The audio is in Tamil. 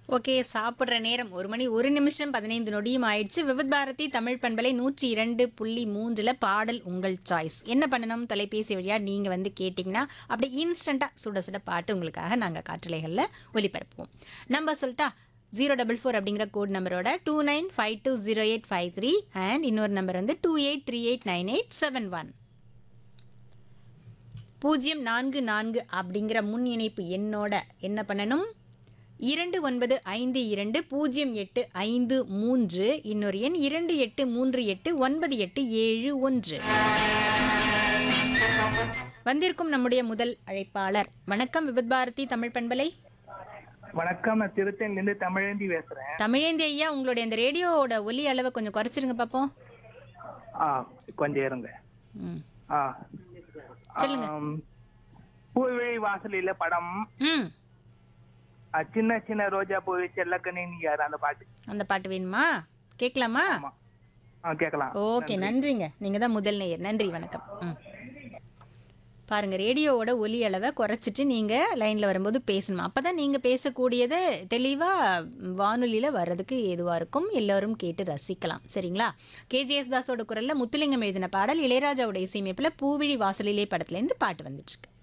ஓகே சாப்பிட்ற நேரம் ஒரு மணி ஒரு நிமிஷம் பதினைந்து நொடியும் ஆயிடுச்சு விவித் பாரதி தமிழ் பண்பலை நூற்றி இரண்டு புள்ளி மூன்றில் பாடல் உங்கள் சாய்ஸ் என்ன பண்ணணும் தொலைபேசி வழியாக நீங்கள் வந்து கேட்டிங்கன்னா அப்படி இன்ஸ்டண்ட்டாக சுட சுட பாட்டு உங்களுக்காக நாங்கள் காற்றலைகளில் ஒலிபரப்புவோம் நம்பர் சொல்லிட்டா ஜீரோ டபுள் ஃபோர் அப்படிங்கிற கோட் நம்பரோட two nine five two zero eight five three and இன்னொரு நம்பர் வந்து two eight three eight nine eight seven one பூஜ்ஜியம் நான்கு நான்கு அப்படிங்கிற முன் இணைப்பு எண்ணோட என்ன பண்ணணும் இரண்டு ஒன்பது ஐந்து இரண்டு பூஜ்ஜியம் எட்டு ஐந்து மூன்று இன்னொரு எண் இரண்டு எட்டு மூன்று எட்டு ஒன்பது எட்டு ஏழு ஒன்று வந்திருக்கும் நம்முடைய முதல் அழைப்பாளர் வணக்கம் விபத் பாரதி தமிழ் பண்பலை வணக்கம் நான் திருத்தணிலிருந்து தமிழேந்தி பேசுறேன் தமிழேந்தி ஐயா உங்களுடைய இந்த ரேடியோவோட ஒலி அளவை கொஞ்சம் குறைச்சிருங்க பார்ப்போம் ஆ கொஞ்சம் இருங்க ம் ஆ சொல்லுங்க. ஆம், பூவிழி வாசலில படம் ம் ஆ, சின்ன சின்ன ரோஜா பூவி செல்லக்கணி யார் அந்த பாட்டு அந்த பாட்டு வேணுமா கேட்கலாமா ஆமா ஆ கேட்கலாம் ஓகே நன்றிங்க நீங்கள் தான் முதல் நேயர் நன்றி வணக்கம் ம் பாருங்க ரேடியோவோட ஒலி அளவை குறைச்சிட்டு நீங்கள் லைனில் வரும்போது பேசணும் அப்போ தான் நீங்கள் பேசக்கூடியதை தெளிவாக வானொலியில் வர்றதுக்கு ஏதுவாக இருக்கும் எல்லோரும் கேட்டு ரசிக்கலாம் சரிங்களா கேஜிஎஸ் தாஸோட குரலில் முத்துலிங்கம் எழுதின பாடல் இளையராஜாவோட இசையமைப்பில் பூவிழி வாசலிலே படத்துலேருந்து பாட்டு வந்துட்டுருக்கு